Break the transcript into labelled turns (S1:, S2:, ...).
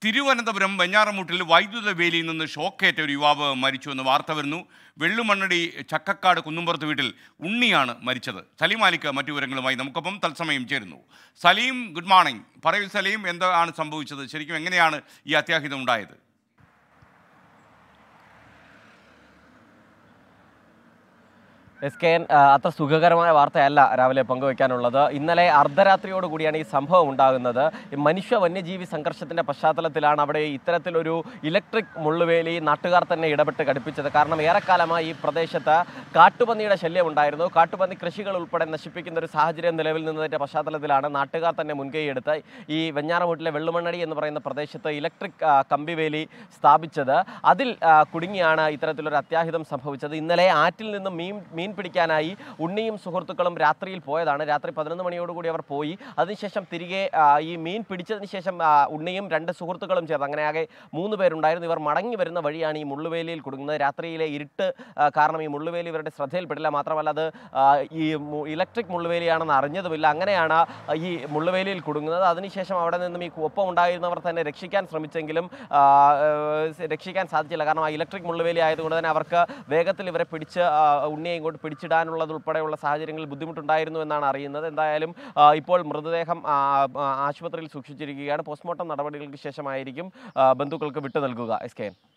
S1: തിരുവനന്തപുരം വെഞ്ഞാറമൂട്ടിൽ വൈദ്യുത വേലിയിൽ നിന്ന് ഷോക്കേറ്റ ഒരു യുവാവ് മരിച്ചു എന്ന് വാർത്ത വരുന്നു വെള്ളുമണ്ണടി ചക്കക്കാട് കുന്നുംപുറത്ത് വീട്ടിൽ ഉണ്ണിയാണ് മരിച്ചത് സലീം മാലിക്ക് മറ്റു വിവരങ്ങളുമായി നമുക്കൊപ്പം തത്സമയം ചേരുന്നു സലീം ഗുഡ് മോർണിംഗ് പറയൂ സലീം എന്താണ് സംഭവിച്ചത് ശരിക്കും എങ്ങനെയാണ് ഈ അത്യാഹിതം ഉണ്ടായത്
S2: എസ് കെ എൻ ആ, അത്ര സുഖകരമായ വാർത്തയല്ല രാവിലെ പങ്കുവയ്ക്കാനുള്ളത് ഇന്നലെ അർദ്ധരാത്രിയോട് കൂടിയാണ് ഈ സംഭവം ഉണ്ടാകുന്നത് ഈ മനുഷ്യ വന്യജീവി സംഘർഷത്തിന്റെ പശ്ചാത്തലത്തിലാണ് അവിടെ ഇത്തരത്തിലൊരു ഇലക്ട്രിക് മുള്ളുവേലി നാട്ടുകാർ തന്നെ ഇടപെട്ട് ഘടിപ്പിച്ചത് കാരണം ഏറെക്കാലമായി ഈ പ്രദേശത്ത് കാട്ടുപന്നിയുടെ ശല്യം ഉണ്ടായിരുന്നു കാട്ടുപന്നി കൃഷികൾ ഉൾപ്പെടെ നശിപ്പിക്കുന്ന ഒരു സാഹചര്യം നിലവിൽ നിന്നതിന്റെ പശ്ചാത്തലത്തിലാണ് നാട്ടുകാർ തന്നെ മുൻകൈയെടുത്ത് ഈ വെഞ്ഞാറമൂട്ടിലെ വെള്ളുമണ്ണടി എന്ന് പറയുന്ന പ്രദേശത്ത് ഇലക്ട്രിക് ആ, കമ്പിവേലി സ്ഥാപിച്ചത് അതിൽ ആ, കുടുങ്ങിയാണ് ഇത്തരത്തിലൊരു അത്യാഹിതം സംഭവിച്ചത് ഇന്നലെ ആറ്റിൽ നിന്നും മീൻ മീൻ പിടിക്കാനായി ഉണ്ണിയും സുഹൃത്തുക്കളും രാത്രിയിൽ പോയതാണ് രാത്രി പതിനൊന്ന് മണിയോടുകൂടി അവർ പോയി അതിനുശേഷം തിരികെ ആ, ഈ മീൻ പിടിച്ചതിന് ശേഷം ആ, ഉണ്ണിയും രണ്ട് സുഹൃത്തുക്കളും ചേർന്ന് അങ്ങനെ ആകെ മൂന്ന് പേരുണ്ടായിരുന്നു ഇവർ മടങ്ങി വരുന്ന വഴിയാണ് ഈ മുള്ളുവേലിയിൽ കുടുങ്ങുന്നത് രാത്രിയിലെ ഇരുട്ട് ആ, കാരണം ഈ മുള്ളുവേലി ഇവരുടെ ശ്രദ്ധയിൽപ്പെടില്ല മാത്രമല്ല അത് ആ, ഈ മു- ഇലക്ട്രിക് മുള്ളുവേലിയാണെന്ന് അറിഞ്ഞതുമില്ല അങ്ങനെയാണ് ഈ മുള്ളുവേലിയിൽ കുടുങ്ങുന്നത് അതിനുശേഷം അവിടെ നിന്നും ഈ ഒപ്പം ഉണ്ടായിരുന്നവർ തന്നെ രക്ഷിക്കാൻ ശ്രമിച്ചെങ്കിലും ആ, ഏഹ്, രക്ഷിക്കാൻ സാധിച്ചില്ല കാരണം ആ ഇലക്ട്രിക് മുള്ളുവേലി ആയതുകൊണ്ട് തന്നെ അവർക്ക് വേഗത്തിൽ ഇവരെ പിടിച്ച് ആ, ഉണ്ണിയെ ഇങ്ങോട്ട് പിടിച്ചിടാനുള്ളത് ഉൾപ്പെടെയുള്ള സാഹചര്യങ്ങളിൽ ബുദ്ധിമുട്ടുണ്ടായിരുന്നു എന്നാണ് അറിയുന്നത് എന്തായാലും ആ, ഇപ്പോൾ മൃതദേഹം ആ, ആ, ആശുപത്രിയിൽ സൂക്ഷിച്ചിരിക്കുകയാണ് പോസ്റ്റ്മോർട്ടം നടപടികൾക്ക് ശേഷമായിരിക്കും ആ, ബന്ധുക്കൾക്ക് വിട്ടു നൽകുക എസ് കെ